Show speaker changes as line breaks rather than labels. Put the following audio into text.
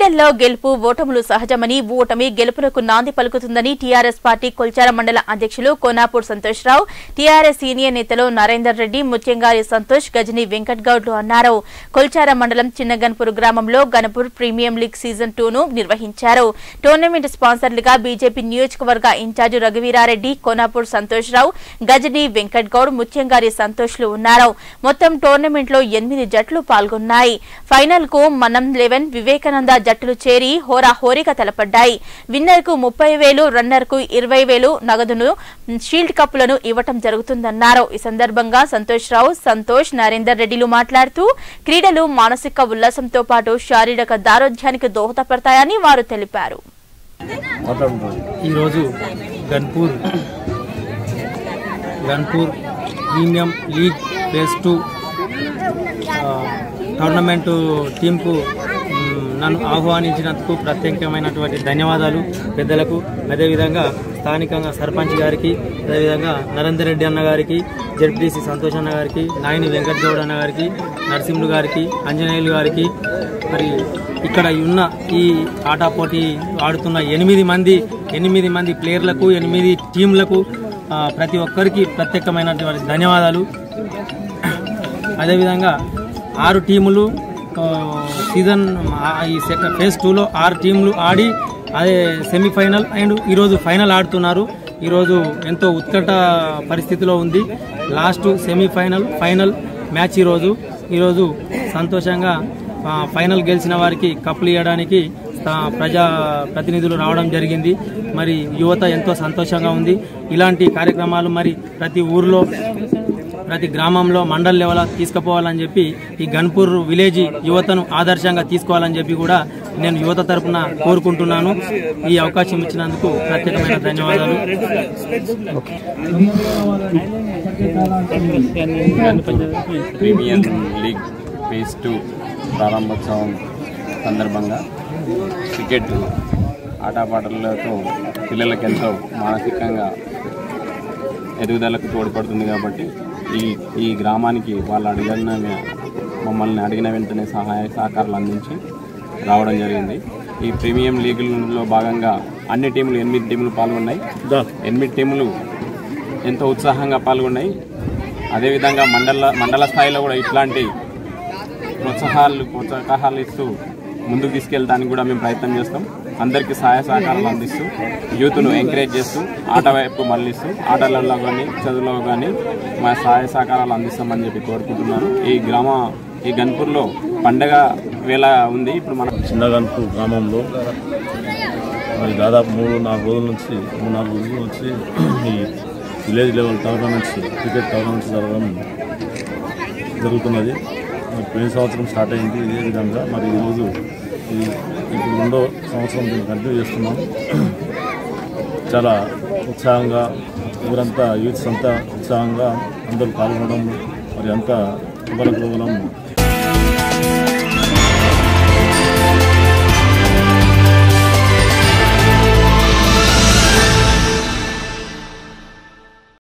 క్రీడల్లో గెలుపు ఓటములు సహజమని ఓటమి గెలుపునకు నాంది పలుకుతుందని టీఆర్ఎస్ పార్టీ కొల్చార మండల అధ్యక్షులు కోనాపూర్ సంతోష్రావు టీఆర్ఎస్ సీనియర్ నేతలు నరేందర్ రెడ్డి ముత్యంగారి సంతోష్ గజని వెంకట్ గౌడ్లు అన్నారు కొల్చార మండలం చిన్నగన్పూర్ గ్రామంలో Ganapur premium league season two ను నిర్వహించారు టోర్నమెంట్ స్పాన్సర్లుగా బీజేపీ నియోజకవర్గ ఇన్ఛార్జ్ రఘువీరారెడ్డి కోనాపూర్ సంతోష్రావు గజని వెంకట్ గౌడ్ ముత్యంగారి సంతోష్లు ఉన్నారు మొత్తం టోర్నమెంట్ లో ఎనిమిది జట్లు పాల్గొన్నాయి ఫైనల్ కు మనం లెవెన్ వివేకానంద జట్టులు చేరి హోరాహోరీగా తలపడ్డాయి విన్నర్ కు ముప్పై వేలు రన్నర్ కు ఇరవై వేలు నగదును షీల్డ్ కప్పులను ఇవ్వటం జరుగుతుందన్నారు ఈ సందర్భంగా సంతోష్ రావు సంతోష్ నరేందర్ రెడ్డిలు మాట్లాడుతూ క్రీడలు మానసిక ఉల్లాసంతో పాటు శారీరక దారోగ్యానికి దోహదపడతాయని వారు తెలిపారు
ఈరోజు Ganpur Ganpur premium league phase two tournament టీంకు మ్, నన్ను ఆహ్వానించినందుకు ప్రత్యేకమైనటువంటి ధన్యవాదాలు పెద్దలకు అదేవిధంగా స్థానికంగా సర్పంచ్ గారికి అదేవిధంగా నరేందర్ రెడ్డి అన్న గారికి జడ్పీసీ సంతోష్ అన్న గారికి నాయని వెంకట్ గౌడ్ అన్న గారికి నరసింహులు గారికి ఆంజనేయులు గారికి మరి ఇక్కడ ఉన్న ఈ ఆటా పోటీ ఆడుతున్న ఎనిమిది మంది ఎనిమిది మంది ప్లేయర్లకు ఎనిమిది టీంలకు ఆ, ప్రతి ఒక్కరికి ప్రత్యేకమైనటువంటి ధన్యవాదాలు అదేవిధంగా ఆరు టీములు ఆ, సీజన్ ఆ, ఈ సెకండ్ ఫేజ్ టూలో ఆరు టీంలు ఆడి అదే సెమీఫైనల్ అండ్ ఈరోజు ఫైనల్ ఆడుతున్నారు ఈరోజు ఎంతో ఉత్కంఠ పరిస్థితిలో ఉంది లాస్ట్ సెమీఫైనల్ ఫైనల్ మ్యాచ్ ఈరోజు ఈరోజు సంతోషంగా ఆ, ఫైనల్ గెలిచిన వారికి కప్పులు ఇవ్వడానికి ఆ, ప్రజా ప్రతినిధులు రావడం జరిగింది మరి యువత ఎంతో సంతోషంగా ఉంది ఇలాంటి కార్యక్రమాలు మరి ప్రతి ఊర్లో ప్రతి గ్రామంలో మండల్ లెవెల్ తీసుకుపోవాలని చెప్పి ఈ గన్పూర్ విలేజ్ యువతను ఆదర్శంగా తీసుకోవాలని చెప్పి కూడా నేను యువత తరపున కోరుకుంటున్నాను ఈ అవకాశం ఇచ్చినందుకు ప్రత్యేకమైన ధన్యవాదాలు
ప్రీమియర్ లీగ్ ఫేజ్ టూ ప్రారంభోత్సవం సందర్భంగా క్రికెట్ ఆటపాటలతో పిల్లలకు ఎంతో మానసికంగా ఎదుగుదలకు తోడ్పడుతుంది కాబట్టి ఈ ఈ గ్రామానికి వాళ్ళు అడిగిన మమ్మల్ని అడిగిన వెంటనే సహాయ సహకారాలు అందించి రావడం జరిగింది ఈ ప్రీమియం లీగుల్లో భాగంగా అన్ని టీములు ఎనిమిది టీములు పాల్గొన్నాయి ఎనిమిది టీములు ఎంతో ఉత్సాహంగా పాల్గొన్నాయి అదేవిధంగా మండల మండల స్థాయిలో కూడా ఇట్లాంటి ప్రోత్సాహాలు ప్రోత్సాహాలు ఇస్తూ ముందుకు తీసుకెళ్ళడానికి కూడా మేము ప్రయత్నం చేస్తాం అందరికీ సహాయ సహకారాలు అందిస్తూ యూత్ను ఎంకరేజ్ చేస్తూ ఆట వైపు మళ్ళిస్తూ ఆటలలో కానీ చదువులో కానీ మా సహాయ సహకారాలు అందిస్తామని చెప్పి కోరుకుంటున్నాను ఈ గ్రామ ఈ గన్పూర్లో పండగ వేళ ఉంది ఇప్పుడు మన
చిన్నగన్పూర్ గ్రామంలో మరి దాదాపు మూడు నాలుగు రోజుల నుంచి మూడు నాలుగు రోజుల నుంచి ఈ village level tournaments cricket tournaments జరగడం జరుగుతున్నది మరి పోయిన సంవత్సరం స్టార్ట్ అయింది ఇదే విధంగా మరి ఈరోజు ఈ ఇప్పుడు రెండో సంవత్సరం దీన్ని కంటిన్యూ చేస్తున్నాం చాలా ఉత్సాహంగా ఊరంతా యూత్స్ అంతా ఉత్సాహంగా అందరూ పాల్గొనడం మరి అంతా శుభ్రగ్రహం